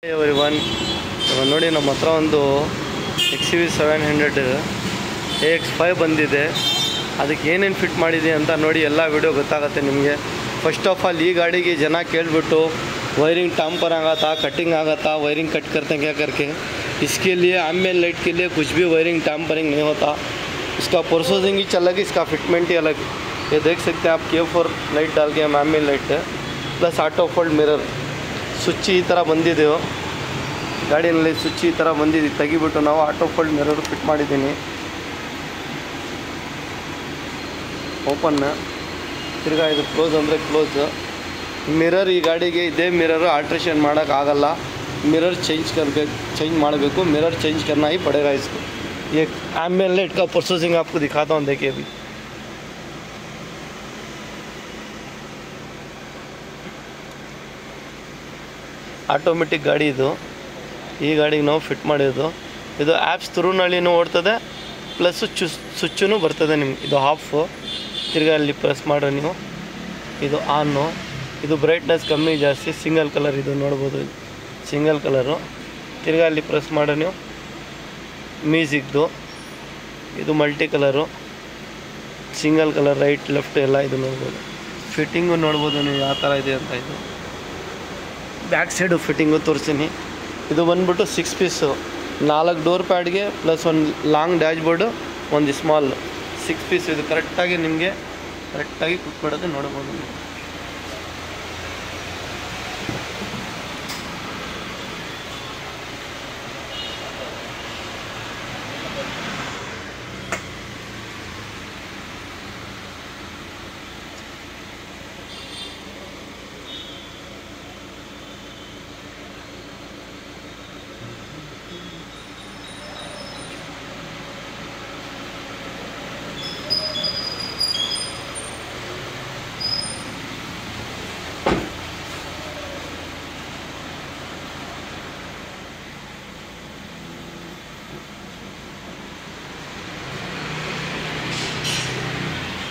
every one ಇವಾಗ ನೋಡಿ ನಮ್ಮ ಹತ್ರ ಒಂದು X V seven hundred A X five ಬಂದಿದೆ ಅದಕ್ಕೆ ಏನೇನು ಫಿಟ್ ಮಾಡಿದೆ ಅಂತ ನೋಡಿ ಎಲ್ಲ ವಿಡಿಯೋ ಗೊತ್ತಾಗುತ್ತೆ ನಿಮಗೆ ಫಸ್ಟ್ ಆಫ್ ಆಲ್ ಈ ಗಾಡಿಗೆ ಜನ ಕೇಳಿಬಿಟ್ಟು वायरिंग टाम्पर आगा कटिंग आगा था वायरिंग कट करते हैं क्या करके इसके लिए आमेल लाइट के लिए कुछ भी वायरिंग टाम्परिंग नहीं होता इसका प्रोसेसिंग ही अलग इसका फिटमेंट ही अलग ये देख सकते हैं आप के फोर लाइट डाल के हम आमेल light plus auto fold mirror switch ಈ ಥರ ಬಂದಿದೆಯೋ ಗಾಡಿಯಲ್ಲಿ ಸ್ವಿಚ್ ಈ ಥರ ಬಂದಿದೆ ತೆಗಿಬಿಟ್ಟು ನಾವು ಆಟೋ ಫೋಲ್ಡ್ ಮಿರರ್ ಫಿಟ್ ಮಾಡಿದ್ದೀನಿ ಓಪನ್ ತಿರ್ಗಾ ಇದು ಕ್ಲೋಸ್ ಅಂದರೆ ಕ್ಲೋಸ್ ಮಿರರ್ ಈ ಗಾಡಿಗೆ ಇದೇ ಮಿರರ್ ಆಲ್ಟ್ರೇಷನ್ ಮಾಡೋಕ್ಕಾಗಲ್ಲ ಮಿರರ್ ಚೇಂಜ್ करಬೇಕು चेंज ಮಾಡಬೇಕು ಮಿರರ್ चेंज करना ही पड़ेगा इसको ये एम लाइट का प्रोसेसिंग आपको दिखाता हूँ देखिए अभी ಆಟೋಮೆಟಿಕ್ ಗಾಡಿ ಇದು ಈ ಗಾಡಿಗೆ ನಾವು ಫಿಟ್ ಮಾಡಿದ್ದು ಇದು ಆ್ಯಪ್ಸ್ ಥ್ರೂನಲ್ಲಿನೂ ಓಡ್ತದೆ ಪ್ಲಸ್ ಚು ಸ್ವಿಚ್ಚೂ ಬರ್ತದೆ ನಿಮ್ಗೆ ಇದು ಹಾಫು ತಿರ್ಗಾ ಅಲ್ಲಿ ಪ್ರೆಸ್ ಮಾಡ್ರೆ ನೀವು ಇದು ಆನು ಇದು ಬ್ರೈಟ್ನೆಸ್ ಕಮ್ಮಿ ಜಾಸ್ತಿ ಸಿಂಗಲ್ ಕಲರ್ ಇದು ನೋಡ್ಬೋದು ಸಿಂಗಲ್ ಕಲರು ತಿರ್ಗಾ ಅಲ್ಲಿ ಪ್ರೆಸ್ ಮಾಡ್ರೆ ನೀವು ಮ್ಯೂಸಿಕ್ದು ಇದು multi colour single colour right left ಎಲ್ಲ ಇದು ನೋಡ್ಬೋದು ಫಿಟ್ಟಿಂಗು ನೋಡ್ಬೋದು ನೀವು ಯಾವ ಥರ ಇದೆ ಅಂತ ಇದು ಬ್ಯಾಕ್ ಸೈಡು ಫಿಟ್ಟಿಂಗು ತೋರಿಸ್ತೀನಿ ಇದು ಬಂದ್ಬಿಟ್ಟು ಸಿಕ್ಸ್ ಪೀಸು ನಾಲ್ಕು ಡೋರ್ ಪ್ಯಾಡ್ಗೆ ಪ್ಲಸ್ ಒಂದು ಲಾಂಗ್ ಡ್ಯಾಶ್ ಬೋರ್ಡು ಒಂದು ಸ್ಮಾಲ್ ಸಿಕ್ಸ್ ಪೀಸ್ ಇದು ಕರೆಕ್ಟಾಗಿ ನಿಮಗೆ ಕರೆಕ್ಟಾಗಿ ಕುತ್ಬಿಡೋದು ನೋಡ್ಬೋದು ನೀವು